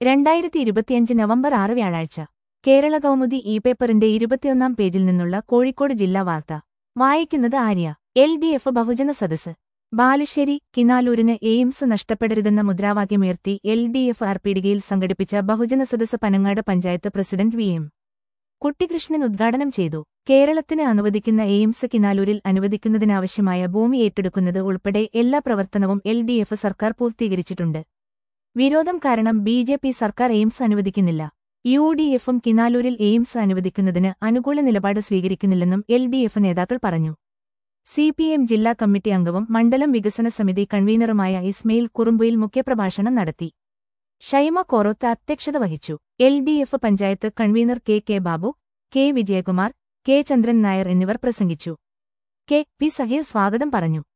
രണ്ടായിരത്തി ഇരുപത്തിയഞ്ച് നവംബർ ആറ് വ്യാഴാഴ്ച കേരള കൗമുദി ഇ പേപ്പറിന്റെ ഇരുപത്തിയൊന്നാം പേജിൽ നിന്നുള്ള കോഴിക്കോട് ജില്ലാ വാർത്ത വായിക്കുന്നത് ആര്യ എൽ ഡി എഫ് ബഹുജന സദസ് ബാലുശ്ശേരി കിനാലൂരിന് എയിംസ് നഷ്ടപ്പെടരുതെന്ന മുദ്രാവാക്യമുയർത്തി എൽ ഡി എഫ് ആർപിടികയിൽ സംഘടിപ്പിച്ച ബഹുജന സദസ് Panangad panchayat president V M Kuttikrishnan ഉദ്ഘാടനം ചെയ്തു കേരളത്തിന് അനുവദിക്കുന്ന എയിംസ് കിനാലൂരിൽ അനുവദിക്കുന്നതിനാവശ്യമായ ഭൂമി ഏറ്റെടുക്കുന്നത് ഉൾപ്പെടെ എല്ലാ പ്രവർത്തനവും എൽ ഡി എഫ് സർക്കാർ പൂർത്തീകരിച്ചിട്ടുണ്ട് വിരോധം കാരണം ബി ജെ പി സർക്കാർ എയിംസ് അനുവദിക്കുന്നില്ല യു ഡി എഫും കിനാലൂരിൽ എയിംസ് അനുവദിക്കുന്നതിന് അനുകൂല നിലപാട് സ്വീകരിക്കുന്നില്ലെന്നും എൽ ഡി എഫ് നേതാക്കൾ പറഞ്ഞു സി പി എം ജില്ലാ കമ്മിറ്റി അംഗവും മണ്ഡലം വികസന സമിതി കൺവീനറുമായ ഇസ്മയിൽ കുറുമ്പുയിൽ മുഖ്യപ്രഭാഷണം നടത്തി ഷൈമ കോറോത്ത് അധ്യക്ഷത വഹിച്ചു L D F panchayat convener K K Babu K Vijayakumar K Chandran Nair എന്നിവർ പ്രസംഗിച്ചു കെ പി സഹീർ സ്വാഗതം പറഞ്ഞു